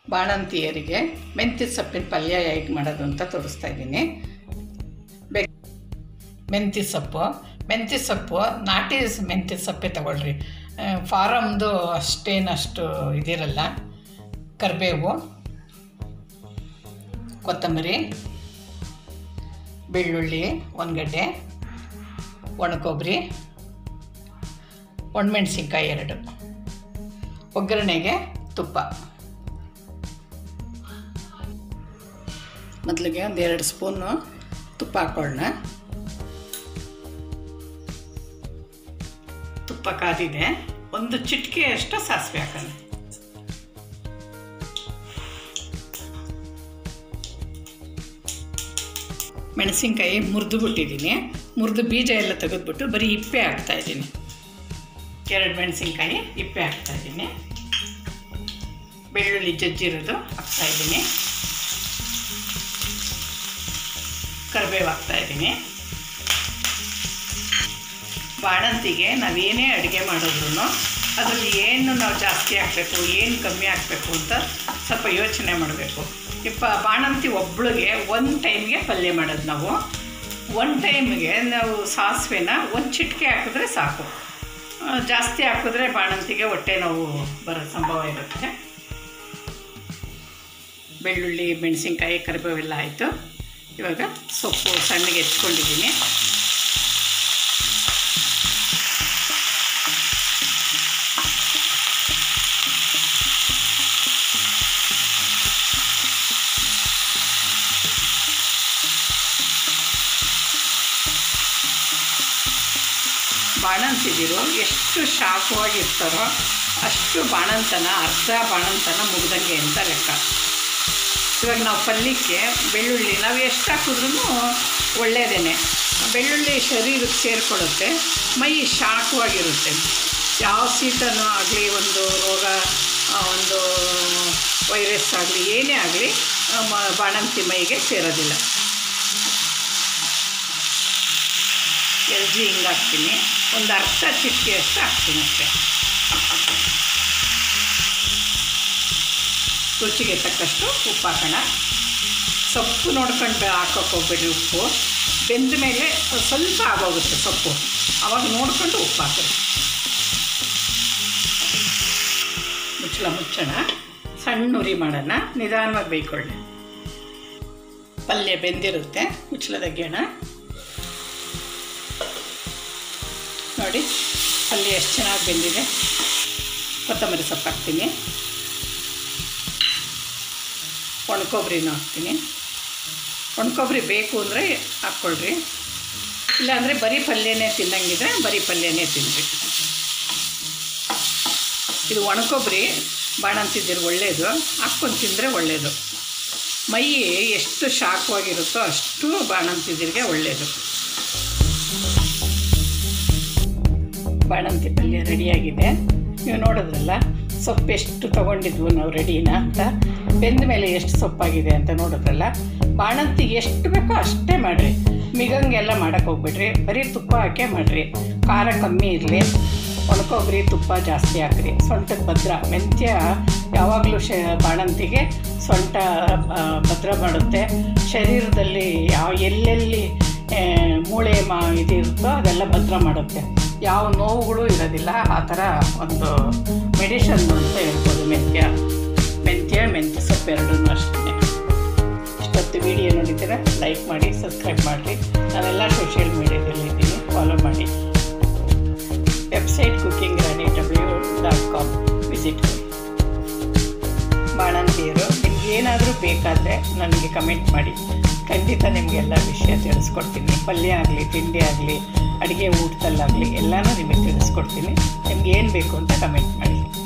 ಬಾಣಂತಿಯರಿಗೆ ಮೆಂತ್ಯ ಸೊಪ್ಪಿನ ಪಲ್ಯ ಹೇಗೆ ಮಾಡೋದು ಅಂತ ತೋರಿಸ್ತಾ ಇದ್ದೀನಿ ಬೆ ಮೆಂತ್ಯ ಸೊಪ್ಪು ಮೆಂತ್ಯ ಸೊಪ್ಪು ನಾಟಿ ಮೆಂತ್ಯ ಸೊಪ್ಪೆ ತಗೊಳ್ರಿ ಫಾರಮ್ದು ಅಷ್ಟೇನಷ್ಟು ಇದಿರಲ್ಲ ಕರಿಬೇವು ಕೊತ್ತಂಬರಿ ಬೆಳ್ಳುಳ್ಳಿ ಒಂದು ಗಡ್ಡೆ ಒಣಕೊಬ್ಬರಿ ಒಣಮೆಣ್ಸಿನ್ಕಾಯಿ ಎರಡು ಒಗ್ಗರಣೆಗೆ ತುಪ್ಪ ಮೊದಲಿಗೆ ಒಂದು ಎರಡು ಸ್ಪೂನು ತುಪ್ಪ ಹಾಕೊಳ್ಳೋಣ ತುಪ್ಪ ಕಾದಿದೆ ಒಂದು ಚಿಟಿಕೆಯಷ್ಟು ಸಾಸಿವೆ ಹಾಕೋಣ ಮೆಣಸಿನ್ಕಾಯಿ ಮುರಿದು ಬಿಟ್ಟಿದ್ದೀನಿ ಮುರಿದು ಬೀಜ ಎಲ್ಲ ತೆಗೆದ್ಬಿಟ್ಟು ಬರೀ ಇಪ್ಪೆ ಹಾಕ್ತಾ ಇದ್ದೀನಿ ಎರಡು ಮೆಣಸಿನ್ಕಾಯಿ ಇಪ್ಪೆ ಹಾಕ್ತಾ ಇದ್ದೀನಿ ಬೆಳ್ಳುಳ್ಳಿ ಜಜ್ಜಿರೋದು ಹಾಕ್ತಾ ಇದ್ದೀನಿ ಕರಿಬೇವು ಹಾಕ್ತಾ ಇದ್ದೀನಿ ಬಾಣಂತಿಗೆ ನಾವೇನೇ ಅಡುಗೆ ಮಾಡಿದ್ರು ಅದರಲ್ಲಿ ಏನು ನಾವು ಜಾಸ್ತಿ ಹಾಕಬೇಕು ಏನು ಕಮ್ಮಿ ಹಾಕಬೇಕು ಅಂತ ಸ್ವಲ್ಪ ಯೋಚನೆ ಮಾಡಬೇಕು ಇಪ್ಪ ಬಾಣಂತಿ ಒಬ್ಳಿಗೆ ಒಂದು ಟೈಮ್ಗೆ ಪಲ್ಯ ಮಾಡೋದು ನಾವು ಒನ್ ಟೈಮ್ಗೆ ನಾವು ಸಾಸಿವೆನ ಒಂದು ಚಿಟಿಕೆ ಹಾಕಿದ್ರೆ ಸಾಕು ಆ, ಜಾಸ್ತಿ ಹಾಕಿದ್ರೆ ಬಾಣಂತಿಗೆ ಹೊಟ್ಟೆ ನೋವು ಬರೋ ಸಂಭವ ಇರುತ್ತೆ ಬೆಳ್ಳುಳ್ಳಿ ಮೆಣಸಿನ್ಕಾಯಿ ಕರಿಬೇವೆಲ್ಲ ಆಯಿತು ಇವಾಗ ಸೊಪ್ಪು ಸಣ್ಣಗೆ ಹೆಚ್ಕೊಂಡಿದ್ದೀನಿ ಬಾಣಂತಿದಿರು ಎಷ್ಟು ಶಾಖವಾಗಿರ್ತಾರೋ ಅಷ್ಟು ಬಾಣಂತನ ಅರ್ಧ ಬಾಣಂತನ ಮುಗ್ದಂಗೆ ಅಂತ ಲೆಕ್ಕ ಇವಾಗ ನಾವು ಪಲ್ಯಕ್ಕೆ ಬೆಳ್ಳುಳ್ಳಿ ನಾವು ಎಷ್ಟು ಹಾಕಿದ್ರೂ ಒಳ್ಳೆಯದೇ ಬೆಳ್ಳುಳ್ಳಿ ಶರೀರಕ್ಕೆ ಸೇರಿಕೊಳ್ಳುತ್ತೆ ಮೈ ಶಾಖವಾಗಿರುತ್ತೆ ಯಾವ ಶೀತನೂ ಆಗಲಿ ಒಂದು ರೋಗ ಆ, ಒಂದು ವೈರಸ್ ಆಗಲಿ ಏನೇ ಆಗಲಿ ಬಾಣಂತಿ ಮೈಗೆ ಸೇರೋದಿಲ್ಲ ಎಲ್ ಜಿ ಹಿಂಗೆ ಹಾಕ್ತೀನಿ ಒಂದು ಅರ್ಧ ಚಿಟಿಕೆಯಷ್ಟು ಹಾಕ್ತೀನಿ ಅಷ್ಟೇ ರುಚಿಗೆ ತಕ್ಕಷ್ಟು ಉಪ್ಪು ಹಾಕೋಣ ಸೊಪ್ಪು ನೋಡ್ಕೊಂಡು ಹಾಕೋಕೆ ಹೋಗ್ಬೇಡ್ರಿ ಉಪ್ಪು ಬೆಂದ ಮೇಲೆ ಸ್ವಲ್ಪ ಆಗೋಗುತ್ತೆ ಸೊಪ್ಪು ಆವಾಗ ನೋಡ್ಕೊಂಡು ಉಪ್ಪು ಹಾಕಿರಿ ಮುಚ್ಚಳ ಮುಚ್ಚೋಣ ಸಣ್ಣ ಉರಿ ಮಾಡೋಣ ನಿಧಾನವಾಗಿ ಬೇಯ್ಕೊಳ್ಳಿ ಪಲ್ಯ ಬೆಂದಿರುತ್ತೆ ಮುಚ್ಚಳ ತೆಗಿಯೋಣ ನೋಡಿ ಪಲ್ಯ ಎಷ್ಟು ಚೆನ್ನಾಗಿ ಬೆಂದಿದೆ ಕೊತ್ತಂಬರಿ ಸೊಪ್ಪು ಹಾಕ್ತೀನಿ ಒಣಕೊಬ್ಬರಿನೂ ಹಾಕ್ತೀನಿ ಒಣಕೊಬ್ಬರಿ ಬೇಕು ಅಂದರೆ ಹಾಕ್ಕೊಳ್ರಿ ಇಲ್ಲಾಂದರೆ ಬರೀ ಪಲ್ಯನೇ ತಿನ್ನಂಗಿದ್ರೆ ಬರೀ ಪಲ್ಯನೇ ತಿನ್ನಿರಿ ಇದು ಒಣಕೊಬ್ಬರಿ ಬಾಣಂತಿದ್ದಿರು ಒಳ್ಳೆಯದು ಹಾಕ್ಕೊಂಡು ತಿಂದರೆ ಒಳ್ಳೆಯದು ಮೈ ಎಷ್ಟು ಶಾಖವಾಗಿರುತ್ತೋ ಅಷ್ಟು ಬಾಣಂತಿದ್ದಿರಿಗೆ ಒಳ್ಳೆಯದು ಬಾಣಂತಿ ಪಲ್ಯ ರೆಡಿಯಾಗಿದೆ ನೀವು ನೋಡಿದ್ರಲ್ಲ ಸೊಪ್ಪು ಎಷ್ಟು ತೊಗೊಂಡಿದ್ವು ನಾವು ರೆಡಿನ ಅಂತ ಬೆಂದ ಮೇಲೆ ಎಷ್ಟು ಸೊಪ್ಪಾಗಿದೆ ಅಂತ ನೋಡಿದ್ರಲ್ಲ ಬಾಣಂತಿಗೆ ಎಷ್ಟು ಬೇಕೋ ಅಷ್ಟೇ ಮಾಡಿರಿ ಮಿಗಂಗೆಲ್ಲ ಮಾಡೋಕ್ಕೆ ಹೋಗ್ಬಿಡ್ರಿ ಬರೀ ತುಪ್ಪ ಹಾಕೇ ಮಾಡಿರಿ ಖಾರ ಕಮ್ಮಿ ಇರಲಿ ಒಣಕೊಬ್ಬರಿ ತುಪ್ಪ ಜಾಸ್ತಿ ಹಾಕ್ರಿ ಸೊಂಟದ ಭದ್ರ ಮೆಂತ್ಯ ಯಾವಾಗಲೂ ಶ ಬಾಣಂತಿಗೆ ಸೊಂಟ ಆ, ಭದ್ರ ಮಾಡುತ್ತೆ ಶರೀರದಲ್ಲಿ ಯಾವ ಎಲ್ಲೆಲ್ಲಿ ಆ, ಮೂಳೆ ಮಾ ಇದಿರುತ್ತೋ ಅದೆಲ್ಲ ಭದ್ರ ಮಾಡುತ್ತೆ ಯಾವ ನೋವುಗಳು ಇರೋದಿಲ್ಲ ಆ ಥರ ಒಂದು ಮೆಡಿಷನ್ ಅಂತ ಹೇಳ್ಬೋದು ಮೆಂತ್ಯ ಮೆಂತ್ಯ ಮೆಂತ್ಯ ಸೊಪ್ಪು ಎರಡೂ ಅಷ್ಟೇ ಇಷ್ಟೊತ್ತು ವಿಡಿಯೋ ನೋಡಿದ್ದೀರ ಲೈಕ್ ಮಾಡಿ ಸಬ್ಸ್ಕ್ರೈಬ್ ಮಾಡಿರಿ ನಾನೆಲ್ಲ ಸೋಷಿಯಲ್ ಮೀಡಿಯಾದಲ್ಲಿದ್ದೀನಿ ಫಾಲೋ ಮಾಡಿ website cooking Rani W dot com visit ಮಾಡಿ ಬಾಣಂತಿಯರು ನಿಮ್ಗೆ ಏನಾದರೂ ಬೇಕಾದರೆ ನನಗೆ ಕಮೆಂಟ್ ಮಾಡಿ ಖಂಡಿತ ನಿಮಗೆಲ್ಲ ವಿಷಯ ತಿಳಿಸ್ಕೊಡ್ತೀನಿ ಪಲ್ಯ ಆಗಲಿ ತಿಂಡಿ ಆಗಲಿ ಅಡುಗೆ ಊಟದಲ್ಲಾಗಲಿ ಎಲ್ಲನೂ ನಿಮಗೆ ತಿಳಿಸ್ಕೊಡ್ತೀನಿ ನಿಮ್ಗೆ ಏನು ಬೇಕು ಅಂತ ಕಮೆಂಟ್ ಮಾಡಿ